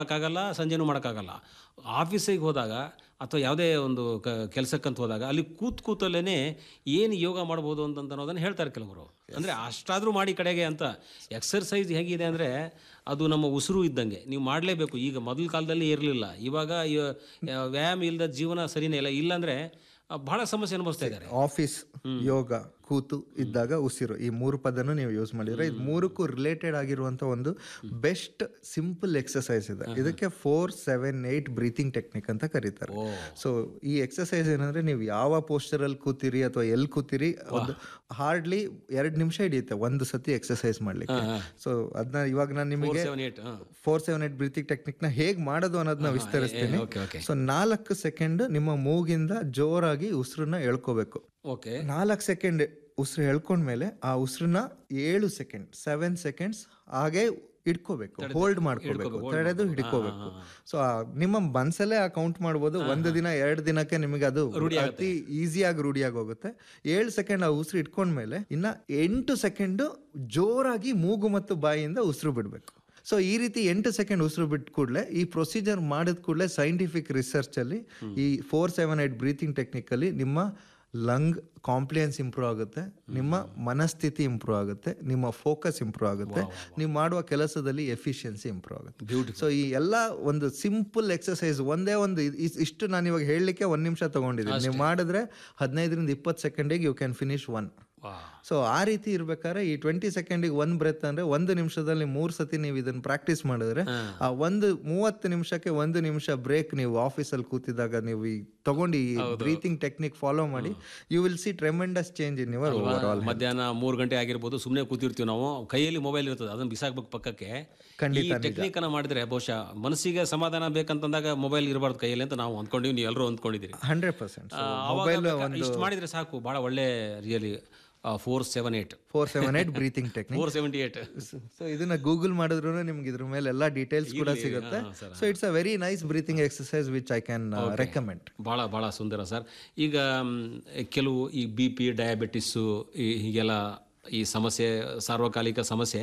ಮಾಡೋಕ್ಕಾಗಲ್ಲ ಸಂಜೆನೂ ಮಾಡೋಕ್ಕಾಗಲ್ಲ ಆಫೀಸಿಗೆ ಹೋದಾಗ ಅಥವಾ ಯಾವುದೇ ಒಂದು ಕ ಕೆಲಸಕ್ಕಂತ ಹೋದಾಗ ಅಲ್ಲಿ ಕೂತ್ ಕೂತಲ್ಲೇ ಏನು ಯೋಗ ಮಾಡ್ಬೋದು ಅಂತ ಅನ್ನೋದನ್ನು ಹೇಳ್ತಾರೆ ಕೆಲವರು ಅಂದರೆ ಅಷ್ಟಾದರೂ ಮಾಡಿ ಕಡೆಗೆ ಅಂತ ಎಕ್ಸರ್ಸೈಸ್ ಹೇಗಿದೆ ಅಂದರೆ ಅದು ನಮ್ಮ ಉಸಿರು ಇದ್ದಂಗೆ ನೀವು ಮಾಡಲೇಬೇಕು ಈಗ ಮೊದಲ ಕಾಲದಲ್ಲಿ ಇರಲಿಲ್ಲ ಇವಾಗ ಯ- ವ್ಯಾಯಾಮ ಇಲ್ಲದ ಜೀವನ ಸರಿನೇ ಇಲ್ಲ ಇಲ್ಲಾಂದರೆ ಬಹಳ ಸಮಸ್ಯೆ ಅನುಭವಿಸ್ತಾ ಇದ್ದಾರೆ ಆಫೀಸ್ ಯೋಗ ಕೂತು ಇದ್ದಾಗ ಉಸಿರು ಈ ಮೂರು ಪದನು ನೀವು ಯೂಸ್ ಮಾಡಿದ್ರೆ ಇದು ಮೂರಕ್ಕೂ ರಿಲೇಟೆಡ್ ಆಗಿರುವಂತ ಒಂದು ಬೆಸ್ಟ್ ಸಿಂಪಲ್ ಎಕ್ಸಸೈಸ್ ಇದೆ ಇದಕ್ಕೆ four seven eight breathing technique ಅಂತ ಕರೀತಾರೆ ಸೊ ಈ ಎಕ್ಸಸೈಸ್ ಏನಂದ್ರೆ ನೀವು ಯಾವ ಪೋಸ್ಟರ್ ಅಲ್ಲಿ ಕೂತಿರಿ ಅಥವಾ ಎಲ್ಲಿ ಕೂತಿರಿ ಒಂದು ಹಾರ್ಡ್ಲಿ ಎರಡ್ ನಿಮಿಷ ಹಿಡಿಯುತ್ತೆ ಒಂದು ಸತಿ ಎಕ್ಸಸೈಸ್ ಮಾಡ್ಲಿಕ್ಕೆ ಸೊ ಅದನ್ನ ಇವಾಗ ನಾನು ನಿಮಗೆ ಸೆವೆನ್ ಏಟ್ ಹಾಂ four seven eight breathing technique ನ ಹೇಗ್ ಮಾಡೋದು ಅನ್ನೋದನ್ನ ವಿಸ್ತರಿಸ್ತೀನಿ ಓಕೆ ಓಕೆ ಸೊ ನಾಲ್ಕು ಸೆಕೆಂಡ್ ನಿಮ್ಮ ಮೂಗಿಂದ ಜೋರಾಗಿ ಉಸಿರನ್ನ ಎಳ್ಕೋಬೇಕು ಓಕೆ ನಾಲ್ಕು ಸೆಕೆಂಡ್ ಉಸಿರು ಎಳ್ಕೊಂಡ್ಮೇಲೆ ಆ ಉಸಿರನ್ನ ಏಳು ಸೆಕೆಂಡ್ ಸೆವೆನ್ ಸೆಕೆಂಡ್ಸ್ ಹಾಗೆ ಇಟ್ಕೋಬೇಕು ಹೋಲ್ಡ್ ಮಾಡ್ಕೋಬೇಕು ತಡೆದು ಹಿಡ್ಕೋಬೇಕು ಸೊ ನಿಮ್ಮ ಮನ್ಸಲ್ಲೇ ಆ ಕೌಂಟ್ ಮಾಡ್ಬೋದು ಒಂದು ದಿನ ಎರಡು ದಿನಕ್ಕೆ ನಿಮಗೆ ಅದು ಅತಿ ಈಸಿಯಾಗಿ ರೂಢಿಯಾಗಿ ಹೋಗುತ್ತೆ ಏಳು ಸೆಕೆಂಡ್ ಆ ಉಸಿರು ಇಟ್ಕೊಂಡ್ಮೇಲೆ ಇನ್ನ ಎಂಟು ಸೆಕೆಂಡ್ ಜೋರಾಗಿ ಮೂಗು ಮತ್ತು ಬಾಯಿಯಿಂದ ಉಸಿರು ಬಿಡಬೇಕು ಸೊ ಈ ರೀತಿ ಎಂಟು ಸೆಕೆಂಡ್ ಉಸಿರು ಬಿಟ್ಟ ಕೂಡಲೇ ಈ ಪ್ರೊಸೀಜರ್ ಮಾಡಿದ ಕೂಡಲೇ ಸೈಂಟಿಫಿಕ್ ರಿಸರ್ಚ್ ಅಲ್ಲಿ ಈ four seven eight breathing technique ಅಲ್ಲಿ ನಿಮ್ಮ ಲಂಗ್ ಕಾಂಪ್ಲಿಯನ್ಸ್ ಇಂಪ್ರೂವ್ ಆಗುತ್ತೆ ನಿಮ್ಮ ಮನಸ್ಥಿತಿ ಇಂಪ್ರೂವ್ ಆಗುತ್ತೆ ನಿಮ್ಮ ಫೋಕಸ್ ಇಂಪ್ರೂವ್ ಆಗುತ್ತೆ ನೀವು ಮಾಡುವ ಕೆಲಸದಲ್ಲಿ ಎಫಿಷಿಯನ್ಸಿ ಇಂಪ್ರೂವ್ ಆಗುತ್ತೆ ಸೊ ಈ ಎಲ್ಲ ಒಂದು ಸಿಂಪಲ್ ಎಕ್ಸಸೈಸ್ ಒಂದೇ ಒಂದು ಇ- ಇಸ್- ಇಷ್ಟು ನಾನು ಇವಾಗ ಹೇಳಲಿಕ್ಕೆ ಒಂದ್ ನಿಮಿಷ ತಗೊಂಡಿದ್ದೀನಿ ನೀವು ಮಾಡಿದ್ರೆ ಹದಿನೈದರಿಂದ ಇಪ್ಪತ್ತು ಸೆಕೆಂಡಿಗೆ ಯು ಕ್ಯಾನ್ ಫಿನಿಶ್ ಒನ್ ವಾ ಸೊ ಆ ರೀತಿ ಇರ್ಬೇಕಾದ್ರೆ ಈ ಟ್ವೆಂಟಿ ಸೆಕೆಂಡಿಗೆ ಒಂದು ಬ್ರೆತ್ ಅಂದ್ರೆ ಒಂದು ನಿಮಿಷದಲ್ಲಿ ಮೂರು ಸತಿ ನೀವು ಇದನ್ನ ಪ್ರಾಕ್ಟೀಸ್ ಮಾಡಿದ್ರೆ ಆ ಒಂದು ಮೂವತ್ತು ನಿಮಿಷಕ್ಕೆ ಒಂದು ನಿಮಿಷ ಬ್ರೇಕ್ ನೀವು ಆಫೀಸಲ್ಲಿ ಕೂತಿದಾಗ ನೀವು ಈ ತಗೊಂಡು ಈ ಬ್ರೀತಿಂಗ್ ಟೆಕ್ನಿಕ್ ಫಾಲೋ ಮಾಡಿ you will see tremendous change in your overall ಮಧ್ಯಾಹ್ನ ಮೂರು ಗಂಟೆ ಆಗಿರ್ಬೋದು ಸುಮ್ಮನೆ ಕೂತಿರ್ತೀವಿ ನಾವು ಕೈಯಲ್ಲಿ ಮೊಬೈಲ್ ಇರ್ತದೆ ಅದನ್ನ ಬಿಸಾಕ್ಬೇಕು ಪಕ್ಕಕ್ಕೆ ಈ ಟೆಕ್ನಿಕ್ ಅನ್ನ ಮಾಡಿದ್ರೆ ಬಹುಶಃ ಮನಸ್ಸಿಗೆ ಸಮಾಧಾನ ಬೇಕಂತಂದಾಗ ಮೊಬೈಲ್ ಇರಬಾರ್ದು ಕೈಯಲ್ಲಿ ಅಂತ ನಾವು ಅಂದ್ಕೊಂಡಿವಿ ನೀವು ಎಲ್ಲರೂ ಅಂದ್ಕೊಂಡಿದ್ದೀರಿ ಹಂಡ್ರೆಡ್ ಪರ್ಸೆಂಟ್ ಆ, ಅವಾಗ ಇಷ್ಟು ಮಾಡಿದ್ರೆ ಸಾಕು ಬಹಳ ಒಳ್ಳೆ really four seven eight four seven eight breathing technique four seventy eight so ಇದನ್ನ ಗೂಗಲ್ ಮಾಡಿದ್ರು ನಿಮ್ಗೆ ಇದ್ರ ಮೇಲೆ ಎಲ್ಲ ಡೀಟೇಲ್ಸ್ ಕೂಡ ಸಿಗುತ್ತೆ so it's a very nice breathing exercise which I can recommend ಭಾಳ ಭಾಳ ಸುಂದರ ಸರ್ ಈಗ ಮ್, ಕೆಲವು ಈ ಬಿ ಪಿ ಡಯಾಬಿಟಿಸ್ಸು ಈ ಹೀಗೆಲ್ಲ ಈ ಸಮಸ್ಯೆ ಸಾರ್ವಕಾಲಿಕ ಸಮಸ್ಯೆ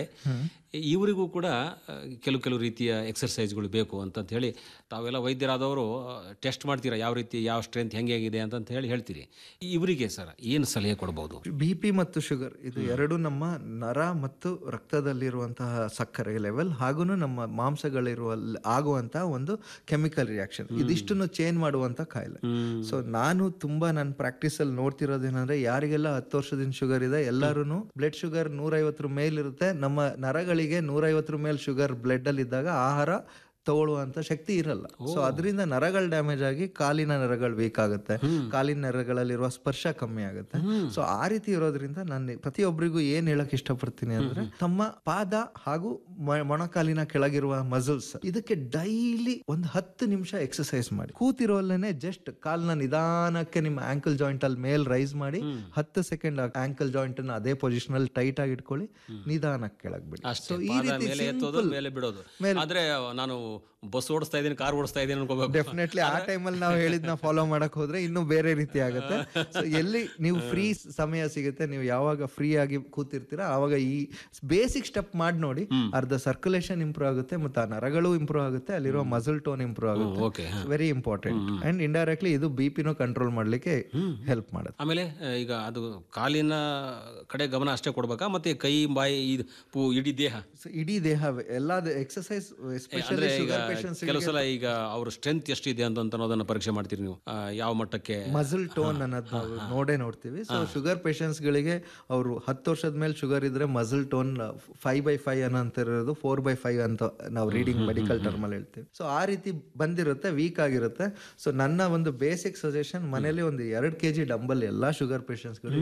ಇವರಿಗೂ ಕೂಡ ಆ, ಕೆಲವು ಕೆಲವು ರೀತಿಯ ಎಕ್ಸರ್ಸೈಸ್ಗಳು ಬೇಕು ಅಂತಂತ ಹೇಳಿ ತಾವೆಲ್ಲ ವೈದ್ಯರಾದವರು ಟೆಸ್ಟ್ ಮಾಡ್ತೀರಾ ಯಾವ ರೀತಿ ಯಾವ ಸ್ಟ್ರೆಂತ್ ಹೆಂಗೆ ಹೇಗಿದೆ ಅಂತಂತ ಹೇಳಿ ಹೇಳ್ತೀರಿ ಇವರಿಗೆ ಸರ್ ಏನು ಸಲಹೆ ಕೊಡ್ಬೋದು ಬಿ ಪಿ ಮತ್ತು ಶುಗರ್ ಇದು ಎರಡು ನಮ್ಮ ನರ ಮತ್ತು ರಕ್ತದಲ್ಲಿರುವಂತಹ ಸಕ್ಕರೆ ಲೆವೆಲ್ ಹಾಗೂ ನಮ್ಮ ಮಾಂಸಗಳಿರುವ ಆಗುವಂತಹ ಒಂದು ಕೆಮಿಕಲ್ ರಿಯಾಕ್ಷನ್ ಇದಿಷ್ಟನ್ನು ಚೇಂಜ್ ಮಾಡುವಂತ ಕಾಯಿಲೆ ಸೊ ನಾನು ತುಂಬಾ ನನ್ನ ಪ್ರಾಕ್ಟೀಸ್ ಅಲ್ಲಿ ನೋಡ್ತಿರೋದೇನಂದ್ರೆ ಯಾರಿಗೆಲ್ಲ ಹತ್ತು ವರ್ಷದಿಂದ ಶುಗರ್ ಇದೆ ಎಲ್ಲರೂ ಬ್ಲಡ್ ಶುಗರ್ ನೂರೈವತ್ತರ ಮೇಲಿರುತ್ತೆ ನಮ್ಮ ನರಗಳಿಗೆ ನೂರೈವತ್ತರ ಮೇಲೆ ಶುಗರ್ ಬ್ಲಡ್ ಅಲ್ಲಿ ಇದ್ದಾಗ ಆಹಾರ ತಗೊಳ್ಳುವಂತ ಶಕ್ತಿ ಇರಲ್ಲ ಸೊ ಅದರಿಂದ ನರಗಳು ಡ್ಯಾಮೇಜ್ ಆಗಿ ಕಾಲಿನ ನರಗಳು ವೀಕ್ ಆಗುತ್ತೆ ಕಾಲಿನ ನರಗಳಲ್ಲಿರುವ ಸ್ಪರ್ಶ ಕಮ್ಮಿ ಆಗುತ್ತೆ ಸೊ ಆ ರೀತಿ ಇರೋದ್ರಿಂದ ನಾನು ಪ್ರತಿಯೊಬ್ಬರಿಗೂ ಏನ್ ಹೇಳಕ್ ಇಷ್ಟಪಡ್ತೀನಿ ಅಂದ್ರೆ ತಮ್ಮ ಪಾದ ಹಾಗೂ ಮ- ಮೊಣಕಾಲಿನ ಕೆಳಗಿರುವ ಮಸಲ್ಸ್ ಇದಕ್ಕೆ ಡೈಲಿ ಒಂದು ಹತ್ತು ನಿಮಿಷ ಎಕ್ಸರ್ಸೈಸ್ ಮಾಡಿ ಕೂತಿರೋಲ್ಲೇನೆ ಜಸ್ಟ್ ಕಾಲ್ನ ನಿಧಾನಕ್ಕೆ ನಿಮ್ಮ ಆಂಕಲ್ ಜಾಯಿಂಟ್ ಅಲ್ಲಿ ಮೇಲ್ ರೈಸ್ ಮಾಡಿ ಹತ್ತು ಸೆಕೆಂಡ್ ಆಂಕಲ್ ಜಾಯಿಂಟ್ ಅನ್ನ ಅದೇ ಪೊಸಿಷನ್ ಅಲ್ಲಿ ಟೈಟ್ ಆಗಿ ಇಟ್ಕೊಳ್ಳಿ ನಿಧಾನಕ್ಕೆ ಕೆಳಗ್ ಬಿಡಿ ಅಷ್ಟೇ ಸೊ ಈ ಪಾದ ರೀತಿ ಮೇಲೆ ಎತ್ತೋದು ಮೇಲೆ ಬಿಡೋದು ಆದ್ರೆ ನಾನು ಬಸ್ ಓಡಿಸ್ತಾ ಇದ್ದೀನಿ ಕಾರ್ ಓಡಿಸ್ತಾ ಇದ್ದೀನಿ ಅನ್ಕೋಬೇಕು ಡೆಫಿನೆಟ್ಲಿ ಆ ಟೈಮಲ್ಲಿ ನಾವು ಹೇಳಿದ್ನ ಫಾಲೋ ಮಾಡಕ್ ಹೋದ್ರೆ ಇನ್ನೂ ಬೇರೆ ರೀತಿ ಆಗುತ್ತೆ ಸೊ ಎಲ್ಲಿ ನೀವು ಫ್ರೀ ಸಮಯ ಸಿಗುತ್ತೆ ನೀವು ಯಾವಾಗ ಫ್ರೀ ಆಗಿ ಕೂತಿರ್ತೀರಾ ಆವಾಗ ಈ ಬೇಸಿಕ್ ಸ್ಟೆಪ್ ಮಾಡಿ ನೋಡಿ ಅರ್ಧ ಸರ್ಕ್ಯುಲೇಷನ್ ಇಂಪ್ರೂವ್ ಆಗುತ್ತೆ ಮತ್ತೆ ಆ ನರಗಳು ಇಂಪ್ರೂವ್ ಆಗುತ್ತೆ ಅಲ್ಲಿರೋ ಮಸಲ್ ಟೋನ್ ಇಂಪ್ರೂವ್ ಆಗುತ್ತೆ okay very important and indirectly ಇದು ಬಿ ಪಿನೂ ಕಂಟ್ರೋಲ್ ಮಾಡ್ಲಿಕ್ಕೆ ಹೆಲ್ಪ್ ಮಾಡುತ್ತೆ ಆಮೇಲೆ ಆ, ಈಗ ಅದು ಕಾಲಿನ ಕಡೆ ಗಮನ ಅಷ್ಟೇ ಕೊಡ್ಬೇಕಾ ಮತ್ತೆ ಕೈ ಬಾಯಿ ಇದು ಪೂ ಇಡೀ ದೇಹ ಸೊ ಇಡೀ ದೇಹ ಎಲ್ಲ ಎಕ್ಸಸೈಸ್ ಎಸ್ಪೆಷಲಿ ಅಂದ್ರೆ ಈಗ ಶುಗರ್ ಪೇಷಂಟ್ಸ್ ಕೆಲವು ಸಲ ಈಗ ಅವ್ರ ಸ್ಟ್ರೆಂತ್ ಎಷ್ಟಿದೆ ಅಂತ ಅನ್ನೋದನ್ನ ಪರೀಕ್ಷೆ ಮಾಡ್ತೀರಿ ನೀವು ಆ, ಯಾವ ಮಟ್ಟಕ್ಕೆ ಮಸಲ್ ಟೋನ್ ಅನ್ನೋದು ನಾವು ನೋಡೇ ನೋಡ್ತೀವಿ ಸೊ ಶುಗರ್ ಪೇಷಂಟ್ಸ್ ಗಳಿಗೆ ಅವರು ಹತ್ತು ವರ್ಷದ ಮೇಲೆ ಶುಗರ್ ಇದ್ರೆ muscle tone five by five ಅನ್ನೋ ಇರೋದು ಫೋರ್ ಬೈ ಫೈವ್ ಅಂತ ನಾವು ರೀಡಿಂಗ್ ಮೆಡಿಕಲ್ ಟರ್ಮ್ ಅಲ್ಲಿ ಹೇಳ್ತೀವಿ ಸೊ ಆ ರೀತಿ ಬಂದಿರುತ್ತೆ ವೀಕ್ ಆಗಿರುತ್ತೆ ಸೊ ನನ್ನ ಒಂದು ಬೇಸಿಕ್ ಸಜೆಷನ್ ಮನೇಲಿ ಒಂದು ಎರಡು ಕೆ ಜಿ ಡಂಬಲ್ ಎಲ್ಲಾ ಶುಗರ್ ಪೇಷಂಟ್ಸ್ಗಳು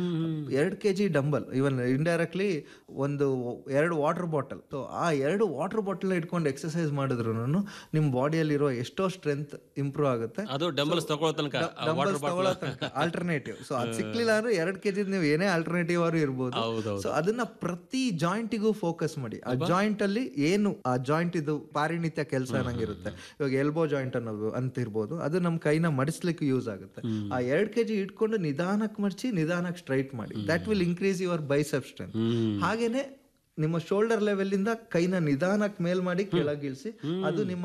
ಎರಡು K G dumbbell even indirectly ಒಂದು ಎರಡು ವಾಟರ್ ಬಾಟಲ್ ಸೊ ಆ ಎರಡು ವಾಟರ್ ಬಾಟಲ್ ಇಟ್ಕೊಂಡು ಎಕ್ಸರ್ಸೈಸ್ ಮಾಡಿದ್ರು ನಿಮ್ಮ ಬಾಡಿಯಲ್ಲಿರೋ ಎಷ್ಟೋ ಸ್ಟ್ರೆಂತ್ ಇಂಪ್ರೂವ್ ಆಗುತ್ತೆ ಅದು ಡಂಬಲ್ಸ್ ತಗೊಳ್ಳೋ ತನಕ ವಾಟರ್ ಬಾಟಲ್ ಆಲ್ಟರ್ನೇಟಿವ್ ಸೊ ಅದು ಸಿಕ್ಲಿಲ್ಲ ಅಂದ್ರೆ ಎರಡ್ ಕೆಜಿ ನೀವು ಏನೇ ಆಲ್ಟರ್ನೇಟಿವ್ ಅವರು ಇರ್ಬೋದು ಹೌದೌದು. ಸೊ ಅದನ್ನ ಪ್ರತಿ ಜಾಯಿಂಟಿಗೂ ಫೋಕಸ್ ಮಾಡಿ ಆ ಜಾಯಿಂಟ್ ಅಲ್ಲಿ ಏನು ಆ ಜಾಯಿಂಟ್ ಇದು ಪಾರಿಣಿತ್ಯ ಕೆಲಸ ಅನ್ನಂಗಿರುತ್ತೆ ಇವಾಗ ಎಲ್ಬೋ ಜಾಯಿಂಟ್ ಅನ್ನೋದು ಅಂತ ಇರ್ಬೋದು ಅದು ನಮ್ಮ ಕೈನ ಮಡಿಸ್ಲಿಕ್ಕೆ ಯೂಸ್ ಆಗುತ್ತೆ ಆ ಎರಡ್ ಕೆಜಿ ಇಟ್ಕೊಂಡು ನಿಧಾನಕ್ಕೆ ಮಡಚಿ ನಿಧಾನಕ್ಕೆ ಸ್ಟ್ರೈಟ್ ಮಾಡಿ that will increase your bicep strength ಹಾಗೇನೆ ನಿಮ್ಮ ಶೋಲ್ಡರ್ ಲೆವೆಲ್ ಇಂದ ಕೈನ ನಿಧಾನಕ್ಕೆ ಮೇಲ್ ಮಾಡಿ ಕೆಳಗಿಳಿಸಿ ಅದು ನಿಮ್ಮ